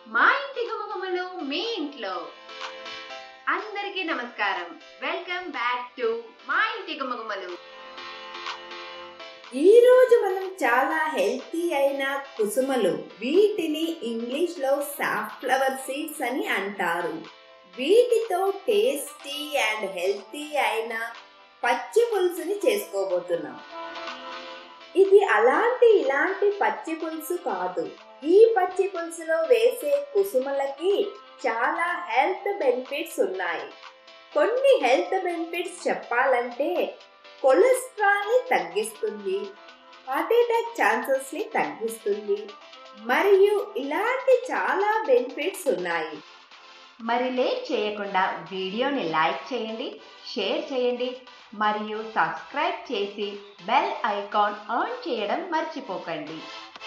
మా ఇంటి గుమగుమలు మీ ఇంట్లో అందరికీ నమస్కారం వెల్కమ్ బ్యాక్ టు మా ఇంటి గుమగుమలు ఈ రోజు మనం చాలా హెల్తీ అయిన కుసుమలు వీటిని ఇంగ్లీష్ లో సాఫ్లవర్ సీడ్స్ అని అంటారు వీటితో టేస్టీ అండ్ హెల్తీ అయిన పచ్చి పులుసుని చేసుకోబోతున్నాం ఇది అలాంటి ఇలాంటి పచ్చి పులుసు కాదు ఈ పచ్చి పులుసులో వేసే కుసుమలకి చాలా హెల్త్ బెనిఫిట్స్ ఉన్నాయి కొన్ని హెల్త్ బెనిఫిట్స్ చెప్పాలంటే కొలెస్ట్రాల్ ని తగ్గిస్తుంది హార్ట్ అటాక్ ఛాన్సెస్ ని తగ్గిస్తుంది మరియు ఇలాంటి చాలా బెనిఫిట్స్ ఉన్నాయి మరి లేట్ చేయకుండా వీడియోని లైక్ చేయండి షేర్ చేయండి మరియు సబ్స్క్రైబ్ చేసి బెల్ ఐకాన్ ఆన్ చేయడం మర్చిపోకండి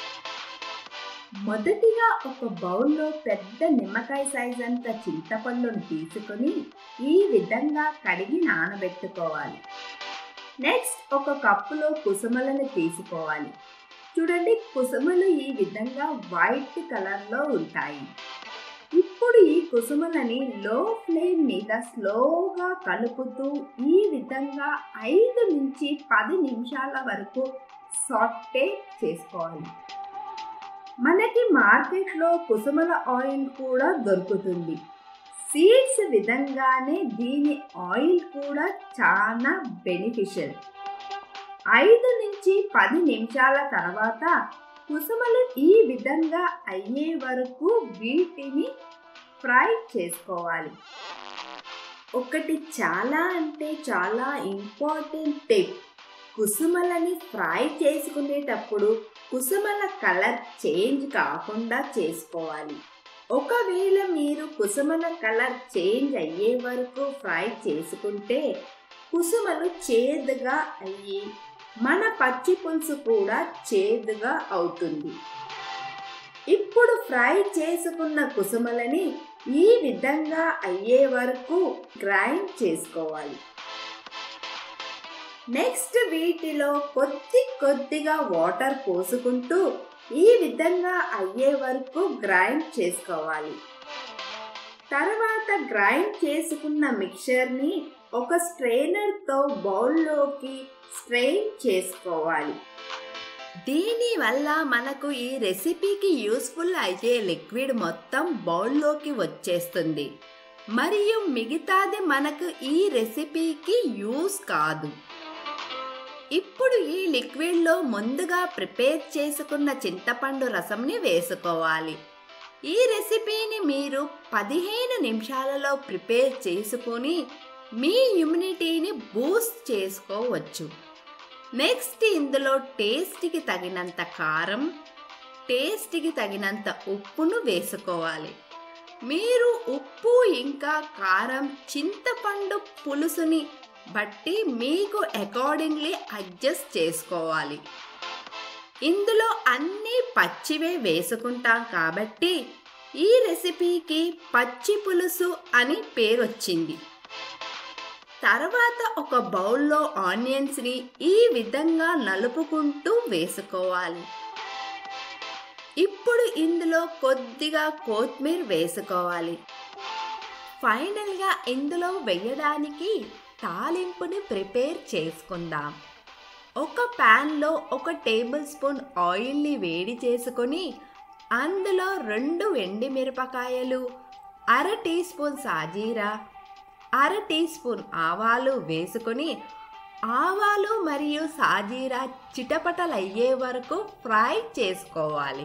మొదటిగా ఒక బౌల్లో పెద్ద నిమ్మకాయ సైజ్ అంత చింతపండును తీసుకొని ఈ విధంగా కడిగి నానబెట్టుకోవాలి నెక్స్ట్ ఒక కప్పులో కుసుమలను తీసుకోవాలి చూడండి కుసుమలు ఈ విధంగా వైట్ కలర్లో ఉంటాయి ఇప్పుడు ఈ కుసుమలని లో ఫ్లేమ్ మీద స్లోగా కలుపుతూ ఈ విధంగా ఐదు నుంచి పది నిమిషాల వరకు సాటే చేసుకోవాలి మనకి మార్కెట్లో కుసుమల ఆయిల్ కూడా దొరుకుతుంది సీడ్స్ విధంగానే దీని ఆయిల్ కూడా చాలా బెనిఫిషియల్ ఐదు నుంచి పది నిమిషాల తర్వాత కుసుమలు ఈ విధంగా అయ్యే వరకు వీటిని ఫ్రై చేసుకోవాలి ఒకటి చాలా అంటే చాలా ఇంపార్టెంట్ టిప్ కుసుమలని ఫ్రై చేసుకునేటప్పుడు కుసుమల కలర్ చేంజ్ కాకుండా చేసుకోవాలి ఒకవేళ మీరు కుసుమల కలర్ చేంజ్ అయ్యే వరకు ఫ్రై చేసుకుంటే కుసుమలు చేదుగా అయ్యి మన పచ్చి పులుసు కూడా చేదుగా అవుతుంది ఇప్పుడు ఫ్రై చేసుకున్న కుసుమలని ఈ విధంగా అయ్యే వరకు గ్రైండ్ చేసుకోవాలి నెక్స్ట్ వీటిలో కొద్ది కొద్దిగా వాటర్ పోసుకుంటూ ఈ విధంగా అయ్యే వరకు గ్రైండ్ చేసుకోవాలి తర్వాత గ్రైండ్ చేసుకున్న మిక్చర్ని ఒక స్ట్రెయినర్తో బౌల్లోకి స్ట్రెయిన్ చేసుకోవాలి దీని వల్ల మనకు ఈ రెసిపీకి యూస్ఫుల్ అయ్యే లిక్విడ్ మొత్తం బౌల్లోకి వచ్చేస్తుంది మరియు మిగతాది మనకు ఈ రెసిపీకి యూస్ కాదు ఇప్పుడు ఈ లిక్విడ్లో ముందుగా ప్రిపేర్ చేసుకున్న చింతపండు రసంని వేసుకోవాలి ఈ రెసిపీని మీరు పదిహేను నిమిషాలలో ప్రిపేర్ చేసుకొని మీ ఇమ్యూనిటీని బూస్ట్ చేసుకోవచ్చు నెక్స్ట్ ఇందులో టేస్ట్కి తగినంత కారం టేస్ట్కి తగినంత ఉప్పును వేసుకోవాలి మీరు ఉప్పు ఇంకా కారం చింతపండు పులుసుని బట్టి మీకు అకార్డింగ్లీ అడ్జస్ట్ చేసుకోవాలి ఇందులో అన్నీ పచ్చివే వేసుకుంటాం కాబట్టి ఈ రెసిపీకి పచ్చి పులుసు అని పేరు వచ్చింది తర్వాత ఒక బౌల్లో ఆనియన్స్ని ఈ విధంగా నలుపుకుంటూ వేసుకోవాలి ఇప్పుడు ఇందులో కొద్దిగా కొత్తిమీర వేసుకోవాలి ఫైనల్గా ఇందులో వేయడానికి తాలింపుని ప్రిపేర్ చేసుకుందాం ఒక ప్యాన్లో ఒక టేబుల్ స్పూన్ ఆయిల్ని వేడి చేసుకొని అందులో రెండు ఎండి మిరపకాయలు అర టీ స్పూన్ సాజీరా అర టీ స్పూన్ ఆవాలు వేసుకొని ఆవాలు మరియు సాజీరా చిటపటలయ్యే వరకు ఫ్రై చేసుకోవాలి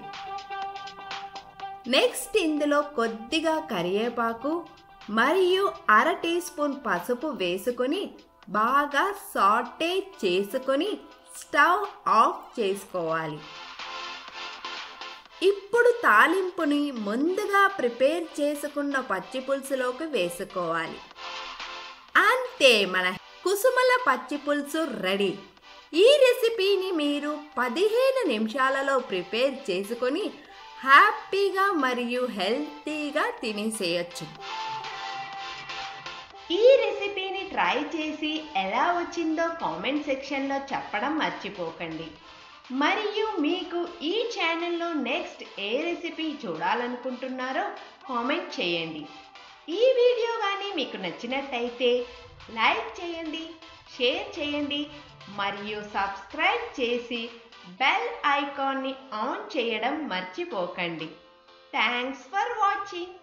నెక్స్ట్ ఇందులో కొద్దిగా కరివేపాకు మరియు అర టీ స్పూన్ పసుపు వేసుకొని బాగా సాటే చేసుకొని స్టవ్ ఆఫ్ చేసుకోవాలి ఇప్పుడు తాలింపుని ముందుగా ప్రిపేర్ చేసుకున్న పచ్చి పులుసులోకి వేసుకోవాలి అంతే మన కుసుమల పచ్చి పులుసు రెడీ ఈ రెసిపీని మీరు పదిహేను నిమిషాలలో ప్రిపేర్ చేసుకొని హ్యాపీగా మరియు హెల్తీగా తినేసేయచ్చు ఈ రెసిపీని ట్రై చేసి ఎలా వచ్చిందో కామెంట్ సెక్షన్లో చెప్పడం మర్చిపోకండి మరియు మీకు ఈ ఛానల్లో నెక్స్ట్ ఏ రెసిపీ చూడాలనుకుంటున్నారో కామెంట్ చేయండి ఈ వీడియో కానీ మీకు నచ్చినట్టయితే లైక్ చేయండి షేర్ చేయండి మరియు సబ్స్క్రైబ్ చేసి బెల్ ఐకాన్ని ఆన్ చేయడం మర్చిపోకండి థ్యాంక్స్ ఫర్ వాచింగ్